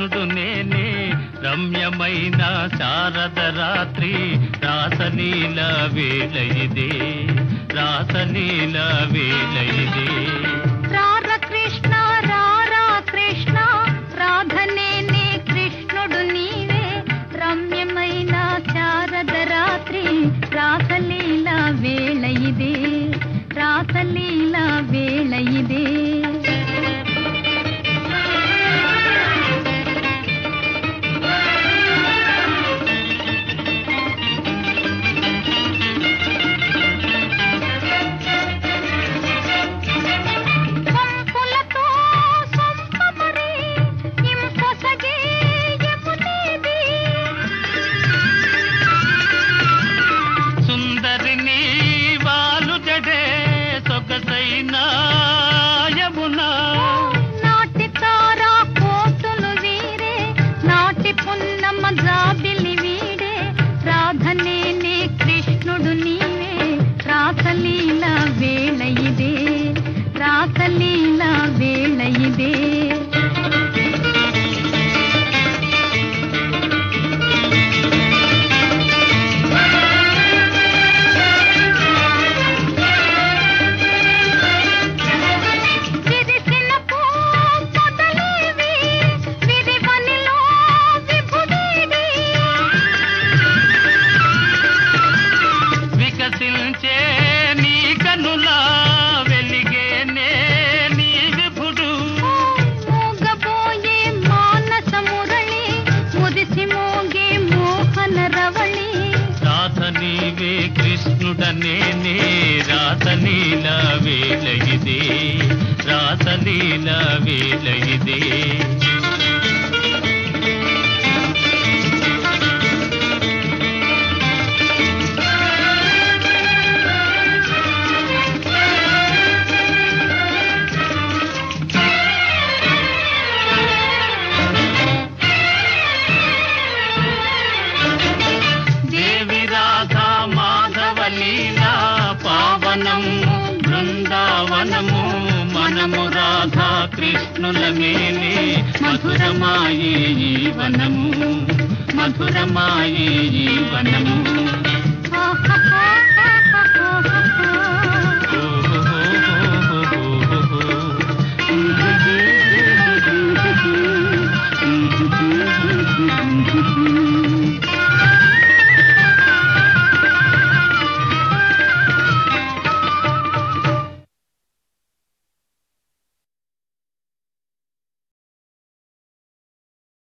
కృష్ణుడు నేనే రమ్యమైన శారద రాత్రి రాసలీల వేళ ఇదే రాసలీల వేళ ఇదే రార కృష్ణ రారా కృష్ణ రాధనేనే కృష్ణుడు నీవే రమ్యమైన శారద రాత్రి రాసలీల వేళ ఇదే రాసలీల వేళ ఇదే పంపులతో సొంపమరి ఇంపొసగే యమునేది సుందరిని వాలు జడే సొగసైన యమునా నాటి తారా కోతులు వీరే నాటి పున్నమ్మ జాబిలి వీడే రాధనేనే కృష్ణుడు నీవే రాసలీల వేళ ఇదే రాసలీల వేళ ఇదే విరిసిన పూ పొదలేవి, విరివనిలో విభుడేవి. వికసించే నీ కనులా వెలిగేనే నీ విభుడు మూగబోయే మానస మురళి, మురిసి మోగే మోహన రవళి రాత నీవే కృష్ణుడనేనే రాసలీల వేళ ఇదే రాసలీల వేళ ఇదే దేవి రాధా మాధవ లీలా పావనము బృందావనము మనము రాధా కృష్ణుల మేలే మధురమాయే ఈ వనము మధురమాయే ఈ వనము ఆహాహాహాహాహా.